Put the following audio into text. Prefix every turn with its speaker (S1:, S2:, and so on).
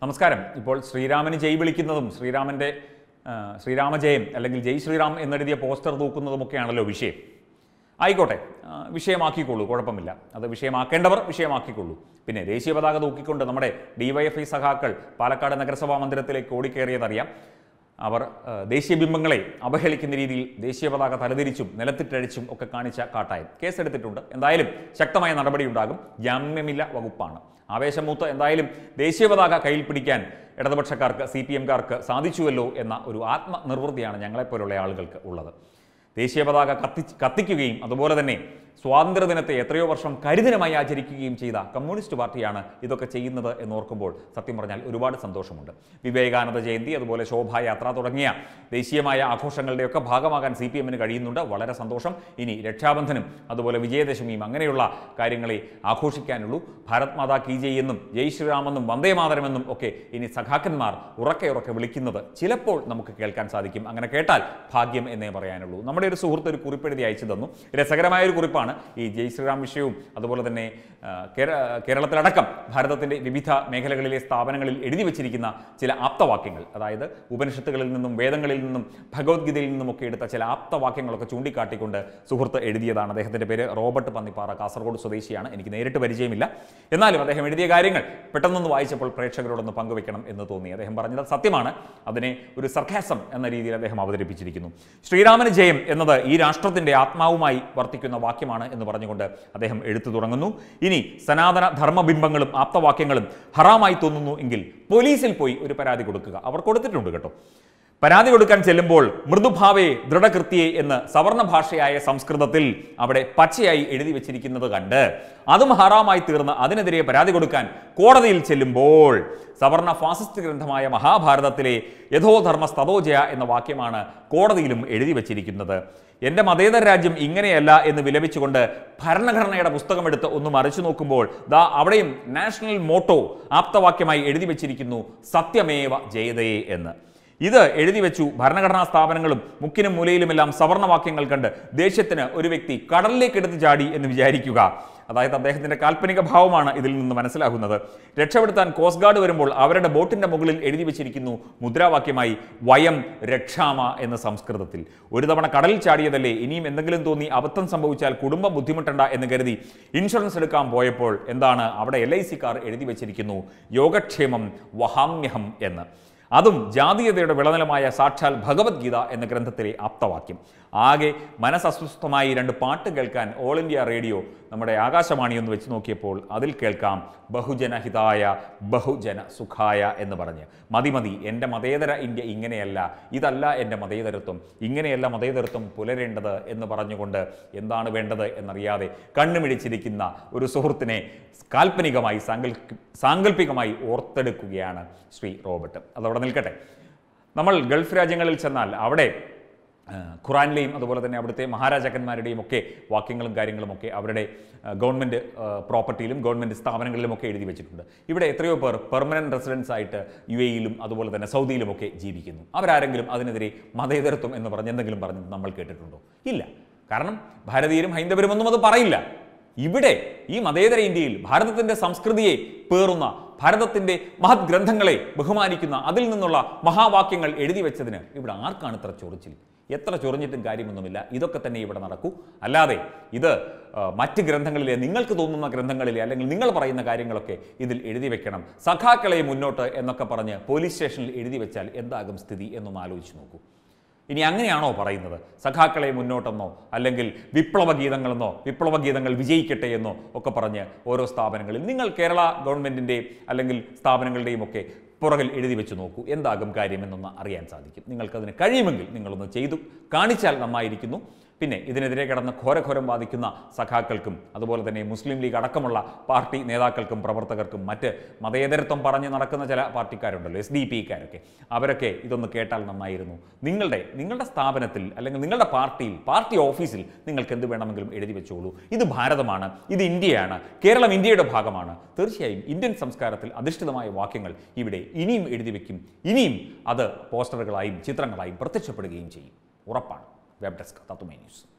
S1: നമസ്കാരം ഇപ്പോൾ ശ്രീരാമന് ജയ് വിളിക്കുന്നതും ശ്രീരാമൻ്റെ ആ, ശ്രീരാമജയം അല്ലെങ്കിൽ ജയ് ശ്രീറാം എന്നെഴുതിയ പോസ്റ്റർ തൂക്കുന്നതുമൊക്കെയാണല്ലോ വിഷയം ആയിക്കോട്ടെ ആ, വിഷയമാക്കിക്കൊള്ളൂ കുഴപ്പമില്ല അത് വിഷയമാക്കേണ്ടവർ വിഷയമാക്കിക്കൊള്ളൂ പിന്നെ ദേശീയ പതാക തൂക്കിക്കൊണ്ട് നമ്മുടെ ഡിവൈഎഫ്ഐ സഖാക്കൾ പാലക്കാട് നഗരസഭാ മന്ദിരത്തിലേക്ക് ഓടിക്കയറിയതറിയാം അവർ ആ, ദേശീയ ബിംബങ്ങളെ അവഹേളിക്കുന്ന രീതിയിൽ ദേശീയ പതാക തലതിരിച്ചും നിലത്തിട്ടഴിച്ചും ഒക്കെ കാണിച്ച കാട്ടായം കേസെടുത്തിട്ടുണ്ട് എന്തായാലും ശക്തമായ നടപടിയുണ്ടാകും ജാമ്യമില്ല വകുപ്പാണ് ആവേശമൂത്ത് എന്തായാലും ദേശീയ പതാക കയ്യിൽ പിടിക്കാൻ ഇടതുപക്ഷക്കാർക്ക് സി പി എംകാർക്ക് സാധിച്ചുവല്ലോ എന്ന ഒരു ആത്മനിർവൃത്തിയാണ് ഞങ്ങളെപ്പോലുള്ള ആളുകൾക്ക് ഉള്ളത് ദേശീയ പതാക കത്തി കത്തിക്കുകയും അതുപോലെ തന്നെ സ്വാതന്ത്ര്യദിനത്തെ എത്രയോ വർഷം കരിദിനമായി ആചരിക്കുകയും ചെയ്ത കമ്മ്യൂണിസ്റ്റ് പാർട്ടിയാണ് ഇതൊക്കെ ചെയ്യുന്നത് എന്നോർക്കുമ്പോൾ സത്യം പറഞ്ഞാൽ ഒരുപാട് സന്തോഷമുണ്ട് വിവേകാനന്ദ ജയന്തി അതുപോലെ ശോഭായാത്ര തുടങ്ങിയ ദേശീയമായ ആഘോഷങ്ങളുടെയൊക്കെ ഭാഗമാകാൻ സി പി എമ്മിന് കഴിയുന്നുണ്ട് വളരെ സന്തോഷം ഇനി രക്ഷാബന്ധനും അതുപോലെ വിജയദശമിയും അങ്ങനെയുള്ള കാര്യങ്ങളെ ആഘോഷിക്കാനുള്ളൂ ഭാരത് മാതാ കി ജയ് എന്നും ജയ് ശ്രീറാമെന്നും വന്ദേ മാതരമെന്നും ഒക്കെ ഇനി സഖാക്കന്മാർ ഉറക്കെ ഉറക്കെ വിളിക്കുന്നത് ചിലപ്പോൾ നമുക്ക് കേൾക്കാൻ സാധിക്കും അങ്ങനെ കേട്ടാൽ ഭാഗ്യം എന്നേ പറയാനുള്ളൂ നമ്മുടെ ഒരു സുഹൃത്ത് ഒരു കുറിപ്പെഴുതി അയച്ചു തന്നു രസകരമായ ഒരു കുറിപ്പാണ് ഈ ജയ് ശ്രീറാം വിഷയവും അതുപോലെ തന്നെ ആ, കേര- കേരളത്തിലടക്കം ഭാരതത്തിൻ്റെ വിവിധ മേഖലകളിലെ സ്ഥാപനങ്ങളിൽ എഴുതി വച്ചിരിക്കുന്ന ചില ആപ്തവാക്യങ്ങൾ അതായത് ഉപനിഷത്തുകളിൽ നിന്നും വേദങ്ങളിൽ നിന്നും ഭഗവത്ഗീതയിൽ നിന്നുമൊക്കെ എടുത്ത ചില ആപ്തവാക്യങ്ങളൊക്കെ ചൂണ്ടിക്കാട്ടിക്കൊണ്ട് സുഹൃത്ത് എഴുതിയതാണ് അദ്ദേഹത്തിൻ്റെ പേര് റോബർട്ട് പന്നിപ്പാറ കാസർഗോഡ് സ്വദേശിയാണ് എനിക്ക് നേരിട്ട് പരിചയമില്ല എന്നാലും അദ്ദേഹം എഴുതിയ കാര്യങ്ങൾ പെട്ടെന്നൊന്ന് വായിച്ചപ്പോൾ പ്രേക്ഷകരോടൊന്ന് പങ്കുവെക്കണം എന്ന് തോന്നി അദ്ദേഹം പറഞ്ഞത് സത്യമാണ് അതിനെ ഒരു സർക്കാസം എന്ന രീതിയിൽ അദ്ദേഹം അവതരിപ്പിച്ചിരിക്കുന്നു ശ്രീരാമന് ജയം എന്നത് ഈ രാഷ്ട്രത്തിൻ്റെ ആത്മാവുമായി വർത്തിക്കുന്ന വാക്യമാണ് എന്ന് പറഞ്ഞുകൊണ്ട് അദ്ദേഹം എഴുത്തു തുടങ്ങുന്നു ഇനി സനാതന ധർമ്മബിംബങ്ങളും ആപ്തവാക്യങ്ങളും ഹറാമായി തോന്നുന്നു എങ്കിൽ പോലീസിൽ പോയി ഒരു പരാതി കൊടുക്കുക അവർ കൊടുത്തിട്ടുണ്ട് കേട്ടോ പരാതി കൊടുക്കാൻ ചെല്ലുമ്പോൾ മൃദുഭാവേ ദൃഢകൃത്യേ എന്ന് സവർണ ഭാഷയായ സംസ്കൃതത്തിൽ അവിടെ പച്ചയായി എഴുതി വെച്ചിരിക്കുന്നത് കണ്ട് അതും ഹറാമായി തീർന്ന് അതിനെതിരെ പരാതി കൊടുക്കാൻ കോടതിയിൽ ചെല്ലുമ്പോൾ സവർണ ഫാസിസ്റ്റ് ഗ്രന്ഥമായ മഹാഭാരതത്തിലെ യഥോധർമ്മ സ്തതോജയ എന്ന വാക്യമാണ് കോടതിയിലും എഴുതി വച്ചിരിക്കുന്നത് എൻ്റെ മതേതര രാജ്യം ഇങ്ങനെയല്ല എന്ന് വിലപിച്ചുകൊണ്ട് ഭരണഘടനയുടെ പുസ്തകമെടുത്ത് ഒന്ന് മറിച്ചു നോക്കുമ്പോൾ ദാ അവിടെയും നാഷണൽ മോട്ടോ ആപ്തവാക്യമായി എഴുതി വച്ചിരിക്കുന്നു സത്യമേവ ജയതേ എന്ന് ഇത് എഴുതി വെച്ചു ഭരണഘടനാ സ്ഥാപനങ്ങളും മുക്കിനും മൂലയിലുമെല്ലാം സവർണവാക്യങ്ങൾ കണ്ട് ദേഷ്യത്തിന് ഒരു വ്യക്തി കടലിലേക്ക് എടുത്ത് ചാടി എന്ന് വിചാരിക്കുക അതായത് അദ്ദേഹത്തിന്റെ കാൽപ്പനിക ഭാവമാണ് ഇതിൽ നിന്ന് മനസ്സിലാകുന്നത് രക്ഷപ്പെടുത്താൻ കോസ്റ്റ് ഗാർഡ് വരുമ്പോൾ അവരുടെ ബോട്ടിന്റെ മുകളിൽ എഴുതി വെച്ചിരിക്കുന്നു മുദ്രാവാക്യമായി വയം രക്ഷാമ എന്ന സംസ്കൃതത്തിൽ ഒരു തവണ കടലിൽ ചാടിയതല്ലേ ഇനിയും എന്തെങ്കിലും തോന്നി അബദ്ധം സംഭവിച്ചാൽ കുടുംബം ബുദ്ധിമുട്ടണ്ട എന്ന് കരുതി ഇൻഷുറൻസ് എടുക്കാൻ പോയപ്പോൾ എന്താണ് അവിടെ എൽ ഐ സിക്കാർ എഴുതി വെച്ചിരിക്കുന്നു യോഗക്ഷേമം വഹാമ്യഹം എന്ന് അതും ജാതീയതയുടെ വിളനിലമായ സാക്ഷാൽ ഭഗവത്ഗീത എന്ന ഗ്രന്ഥത്തിലെ ആപ്തവാക്യം ആകെ മനസ്സസ്വസ്ഥമായി രണ്ട് പാട്ട് കേൾക്കാൻ ഓൾ ഇന്ത്യ റേഡിയോ നമ്മുടെ ആകാശവാണി ഒന്ന് വെച്ച് നോക്കിയപ്പോൾ അതിൽ കേൾക്കാം ബഹുജനഹിതായ ബഹുജന സുഖായ എന്ന് പറഞ്ഞ് മതി മതി എൻ്റെ മതേതര ഇന്ത്യ ഇങ്ങനെയല്ല ഇതല്ല എൻ്റെ മതേതരത്വം ഇങ്ങനെയല്ല മതേതരത്വം പുലരേണ്ടത് എന്ന് പറഞ്ഞുകൊണ്ട് എന്താണ് വേണ്ടത് എന്നറിയാതെ കണ്ണുമിടിച്ചിരിക്കുന്ന ഒരു സുഹൃത്തിനെ കാൽപ്പനികമായി സാങ്കൽപി സാങ്കല്പികമായി ഓർത്തെടുക്കുകയാണ് ശ്രീ റോബർട്ട് അതവിടെ നിൽക്കട്ടെ നമ്മൾ ഗൾഫ് രാജ്യങ്ങളിൽ ചെന്നാൽ അവിടെ ആ, ഖുറാനിലെയും അതുപോലെ തന്നെ അവിടുത്തെ മഹാരാജാക്കന്മാരുടെയും ഒക്കെ വാക്യങ്ങളും കാര്യങ്ങളും ഒക്കെ അവരുടെ ആ, ഗവൺമെൻറ് ആ, പ്രോപ്പർട്ടിയിലും ഗവൺമെൻറ് സ്ഥാപനങ്ങളിലും ഒക്കെ എഴുതി വെച്ചിട്ടുണ്ട് ഇവിടെ എത്രയോ പേർ പെർമനൻറ്റ് റെസിഡൻസ് ആയിട്ട് യു എയിലും അതുപോലെ തന്നെ സൗദിയിലും ഒക്കെ ജീവിക്കുന്നു അവരാരെങ്കിലും അതിനെതിരെ മതേതരത്വം എന്ന് പറഞ്ഞ് എന്തെങ്കിലും പറഞ്ഞ് നമ്മൾ കേട്ടിട്ടുണ്ടോ ഇല്ല കാരണം ഭാരതീയരും ഹൈന്ദവരും ഒന്നും അത് പറയില്ല ഇവിടെ ഈ മതേതര ഇന്ത്യയിൽ ഭാരതത്തിന്റെ സംസ്കൃതിയെ പേറുന്ന ഭാരതത്തിന്റെ മഹത് ഗ്രന്ഥങ്ങളെ ബഹുമാനിക്കുന്ന അതിൽ നിന്നുള്ള മഹാവാക്യങ്ങൾ എഴുതി വെച്ചതിന് ഇവിടെ ആർക്കാണ് ഇത്ര ചൊറിച്ചിൽ എത്ര ചൊറിഞ്ഞിട്ടും കാര്യമൊന്നുമില്ല ഇതൊക്കെ തന്നെ ഇവിടെ നടക്കൂ അല്ലാതെ ഇത് ആ, മറ്റ് ഗ്രന്ഥങ്ങളിലെ നിങ്ങൾക്ക് തോന്നുന്ന ഗ്രന്ഥങ്ങളിലെ അല്ലെങ്കിൽ നിങ്ങൾ പറയുന്ന കാര്യങ്ങളൊക്കെ ഇതിൽ എഴുതി വെക്കണം സഖാക്കളെ മുന്നോട്ട് എന്നൊക്കെ പറഞ്ഞ് പോലീസ് സ്റ്റേഷനിൽ എഴുതി വെച്ചാൽ എന്താകും സ്ഥിതി എന്നൊന്ന് ആലോചിച്ച് നോക്കൂ ഇനി അങ്ങനെയാണോ പറയുന്നത് സഖാക്കളെ മുന്നോട്ടെന്നോ അല്ലെങ്കിൽ വിപ്ലവ ഗീതങ്ങളെന്നോ വിപ്ലവ ഗീതങ്ങൾ വിജയിക്കട്ടെ എന്നോ ഒക്കെ പറഞ്ഞ് ഓരോ സ്ഥാപനങ്ങളിൽ നിങ്ങൾ കേരള ഗവൺമെൻറ്റിൻ്റെ അല്ലെങ്കിൽ സ്ഥാപനങ്ങളുടെയും ഒക്കെ പുറകിൽ എഴുതി വെച്ച് നോക്കൂ എന്താകും കാര്യമെന്നൊന്ന് അറിയാൻ സാധിക്കും നിങ്ങൾക്കതിന് കഴിയുമെങ്കിൽ നിങ്ങളൊന്ന് ചെയ്തു കാണിച്ചാൽ നന്നായിരിക്കുന്നു പിന്നെ ഇതിനെതിരെ കിടന്ന് ഘോരഘോരം ബാധിക്കുന്ന സഖാക്കൾക്കും അതുപോലെ തന്നെ മുസ്ലിം ലീഗ് അടക്കമുള്ള പാർട്ടി നേതാക്കൾക്കും പ്രവർത്തകർക്കും മറ്റ് മതേതരത്വം പറഞ്ഞ് നടക്കുന്ന ചില പാർട്ടിക്കാരുണ്ടല്ലോ എസ് ഡി പിക്കാരൊക്കെ അവരൊക്കെ ഇതൊന്ന് കേട്ടാൽ നന്നായിരുന്നു നിങ്ങളുടെ നിങ്ങളുടെ സ്ഥാപനത്തിൽ അല്ലെങ്കിൽ നിങ്ങളുടെ പാർട്ടിയിൽ പാർട്ടി ഓഫീസിൽ നിങ്ങൾക്ക് എന്ത് വേണമെങ്കിലും എഴുതി വെച്ചോളൂ ഇത് ഭാരതമാണ് ഇത് ഇന്ത്യയാണ് കേരളം ഇന്ത്യയുടെ ഭാഗമാണ് തീർച്ചയായും ഇന്ത്യൻ സംസ്കാരത്തിൽ അധിഷ്ഠിതമായ വാക്യങ്ങൾ ഇവിടെ ഇനിയും എഴുതി വെക്കും ഇനിയും അത് പോസ്റ്ററുകളായും ചിത്രങ്ങളായും പ്രത്യക്ഷപ്പെടുകയും ചെയ്യും ഉറപ്പാണ് വെബ് ഡെസ്ക് തത്തുമേ ന്യൂസ്